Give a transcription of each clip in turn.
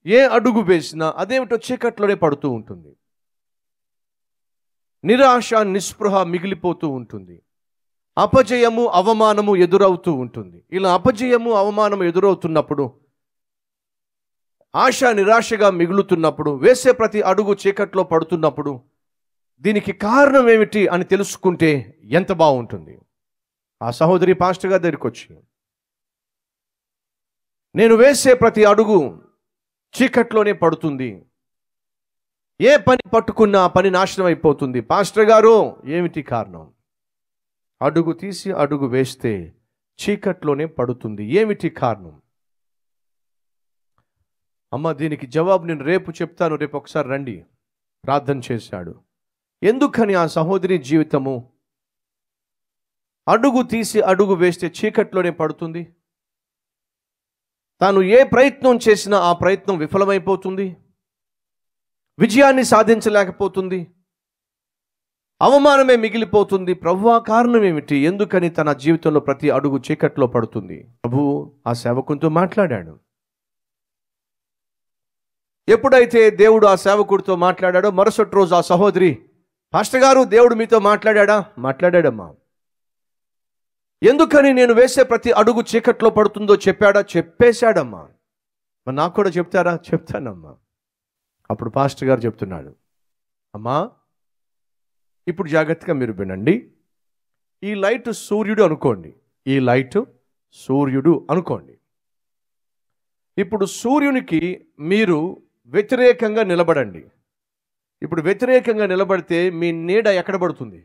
ఏ అడుగు వేసినా అదేమిటో చీకట్లోనే పడుతూ ఉంటుంది నిరాశ నిస్పృహ మిగిలిపోతూ ఉంటుంది అపజయము అవమానము ఎదురవుతూ ఉంటుంది ఇలా అపజయము అవమానము ఎదురవుతున్నప్పుడు ఆశ నిరాశగా మిగులుతున్నప్పుడు వేసే ప్రతి అడుగు చీకట్లో పడుతున్నప్పుడు దీనికి కారణం ఏమిటి అని తెలుసుకుంటే ఎంత బాగుంటుంది ఆ సహోదరి పాస్టర్ గారి దగ్గరికి వచ్చి నేను వేసే ప్రతి అడుగు చీకట్లోనే పడుతుంది ఏ పని పట్టుకున్నా ఆ పని నాశనం అయిపోతుంది పాస్టర్ గారు ఏమిటి కారణం అడుగు తీసి అడుగు వేస్తే చీకట్లోనే పడుతుంది ఏమిటి కారణం అమ్మ దీనికి జవాబు నేను రేపు చెప్తాను రేపు ఒకసారి రండి ప్రార్థన చేశాడు ఎందుకని ఆ సహోదరి జీవితము అడుగు తీసి అడుగు వేస్తే చీకట్లోనే పడుతుంది తాను ఏ ప్రయత్నం చేసినా ఆ ప్రయత్నం విఫలమైపోతుంది విజయాన్ని సాధించలేకపోతుంది అవమానమే మిగిలిపోతుంది ప్రభువా కారణం ఏమిటి ఎందుకని తన జీవితంలో ప్రతి అడుగు చీకట్లో పడుతుంది ప్రభు ఆ సేవకునితో మాట్లాడాడు ఎప్పుడైతే దేవుడు ఆ సేవకుడితో మాట్లాడాడో మరుసటి రోజు ఆ సహోదరి పాస్టర్ గారు దేవుడు మీతో మాట్లాడాడా మాట్లాడాడమ్మా ఎందుకని నేను వేసే ప్రతి అడుగు చీకట్లో పడుతుందో చెప్పాడా చెప్పేశాడమ్మా మరి నాకు కూడా చెప్తారా చెప్తానమ్మా అప్పుడు పాస్టర్ గారు చెప్తున్నాడు అమ్మా ఇప్పుడు జాగ్రత్తగా మీరు వినండి ఈ లైట్ సూర్యుడు అనుకోండి ఈ లైట్ సూర్యుడు అనుకోండి ఇప్పుడు సూర్యునికి మీరు వ్యతిరేకంగా నిలబడండి ఇప్పుడు వ్యతిరేకంగా నిలబడితే మీ నీడ ఎక్కడ పడుతుంది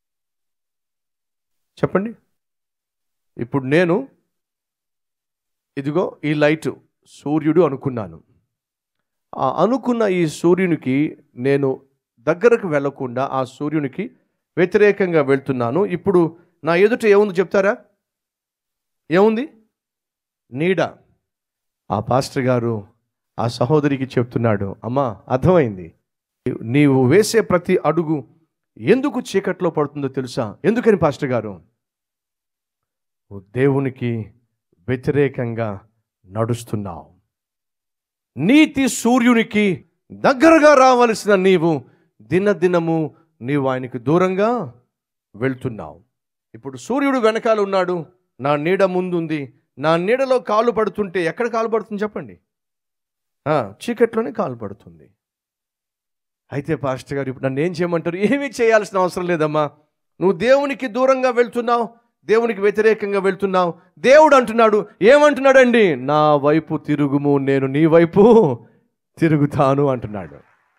చెప్పండి ఇప్పుడు నేను ఇదిగో ఈ లైట్ సూర్యుడు అనుకున్నాను ఆ అనుకున్న ఈ సూర్యునికి నేను దగ్గరకు వెళ్లకుండా ఆ సూర్యునికి వ్యతిరేకంగా వెళ్తున్నాను ఇప్పుడు నా ఎదుట ఏముంది చెప్తారా ఏముంది నీడ ఆ పాస్టర్ గారు ఆ సహోదరికి చెప్తున్నాడు అమ్మా అర్థమైంది నీవు వేసే ప్రతి అడుగు ఎందుకు చీకట్లో పడుతుందో తెలుసా ఎందుకని పాస్టర్ గారు నువ్వు దేవునికి వ్యతిరేకంగా నడుస్తున్నావు నీతి సూర్యునికి దగ్గరగా రావలసిన నీవు దినదినము నీవు ఆయనకి దూరంగా వెళ్తున్నావు ఇప్పుడు సూర్యుడు వెనకాల ఉన్నాడు నా నీడ ముందుంది నా నీడలో కాలు పడుతుంటే ఎక్కడ కాలు పడుతుంది చెప్పండి ఆ, చీకట్లోనే కాలు పడుతుంది అయితే పాస్టర్ గారు ఇప్పుడు నన్ను ఏం చేయమంటారు ఏమీ చేయాల్సిన అవసరం లేదమ్మా నువ్వు దేవునికి దూరంగా వెళ్తున్నావు దేవునికి వ్యతిరేకంగా వెళ్తున్నావు దేవుడు అంటున్నాడు ఏమంటున్నాడండి నా వైపు తిరుగుము నేను నీ వైపు తిరుగుతాను అంటున్నాడు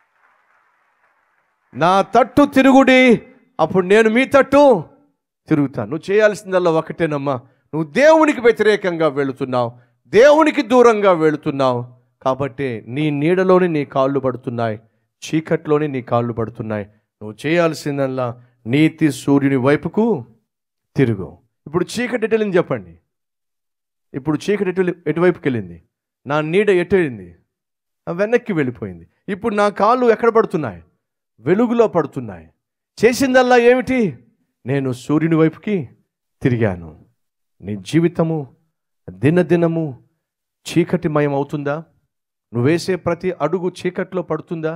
నా తట్టు తిరుగుడి అప్పుడు నేను మీ తట్టు తిరుగుతాను నువ్వు చేయాల్సిందల్లా ఒకటేనమ్మా నువ్వు దేవునికి వ్యతిరేకంగా వెళుతున్నావు దేవునికి దూరంగా వెళుతున్నావు కాబట్టి నీ నీడలోని నీ కాళ్ళు పడుతున్నాయి చీకట్లోని నీ కాళ్ళు పడుతున్నాయి నువ్వు చేయాల్సిందల్లా నీతి సూర్యుని వైపుకు తిరుగు ఇప్పుడు చీకటి ఎటు వెళ్ళింది చెప్పండి ఇప్పుడు చీకటి ఎటు ఎటువైపుకి వెళ్ళింది నా నీడ ఎటు వెళ్ళింది ఆ వెనక్కి వెళ్ళిపోయింది ఇప్పుడు నా కాళ్ళు ఎక్కడ పడుతున్నాయి వెలుగులో పడుతున్నాయి చేసిందల్లా ఏమిటి నేను సూర్యుని వైపుకి తిరిగాను నీ జీవితము దినదినము చీకటిమయం అవుతుందా నువ్వు వేసే ప్రతి అడుగు చీకట్లో పడుతుందా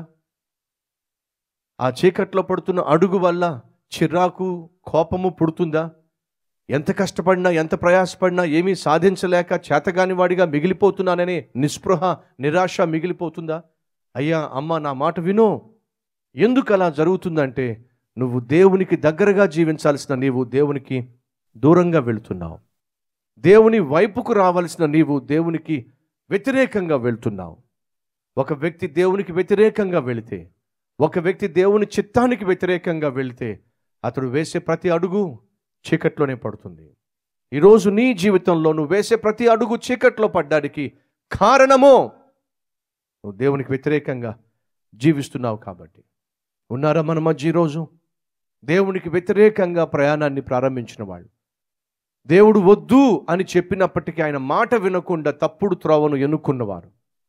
ఆ చీకట్లో పడుతున్న అడుగు వల్ల చిరాకు కోపము పుడుతుందా ఎంత కష్టపడినా ఎంత ప్రయాసపడినా ఏమీ సాధించలేక చేతగాని వాడిగా మిగిలిపోతున్నాననే నిస్పృహ నిరాశ మిగిలిపోతుందా అయ్యా అమ్మ నా మాట విను ఎందుకు అలా జరుగుతుందంటే నువ్వు దేవునికి దగ్గరగా జీవించాల్సిన నీవు దేవునికి దూరంగా వెళ్తున్నావు దేవుని వైపుకు రావాల్సిన నీవు దేవునికి వ్యతిరేకంగా వెళ్తున్నావు ఒక వ్యక్తి దేవునికి వ్యతిరేకంగా వెళితే ఒక వ్యక్తి దేవుని చిత్తానికి వ్యతిరేకంగా వెళితే అతడు వేసే ప్రతి అడుగు చీకట్లోనే పడుతుంది ఈరోజు నీ జీవితంలో నువ్వు వేసే ప్రతి అడుగు చీకట్లో పడ్డానికి కారణము నువ్వు దేవునికి వ్యతిరేకంగా జీవిస్తున్నావు కాబట్టి ఉన్నారా మన మధ్య ఈరోజు దేవునికి వ్యతిరేకంగా ప్రయాణాన్ని ప్రారంభించిన వాళ్ళు దేవుడు వద్దు అని చెప్పినప్పటికీ ఆయన మాట వినకుండా తప్పుడు త్రోవను ఎన్నుకున్నవారు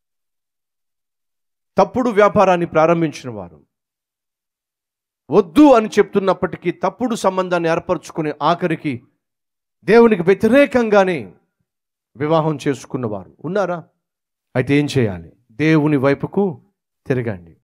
తప్పుడు వ్యాపారాన్ని ప్రారంభించిన వారు వద్దు అని చెప్తున్నప్పటికీ తప్పుడు సంబంధాన్ని ఏర్పరచుకునే ఆఖరికి దేవునికి వ్యతిరేకంగానే వివాహం చేసుకున్నవారు ఉన్నారా అయితే ఏం చేయాలి దేవుని వైపుకు తిరగండి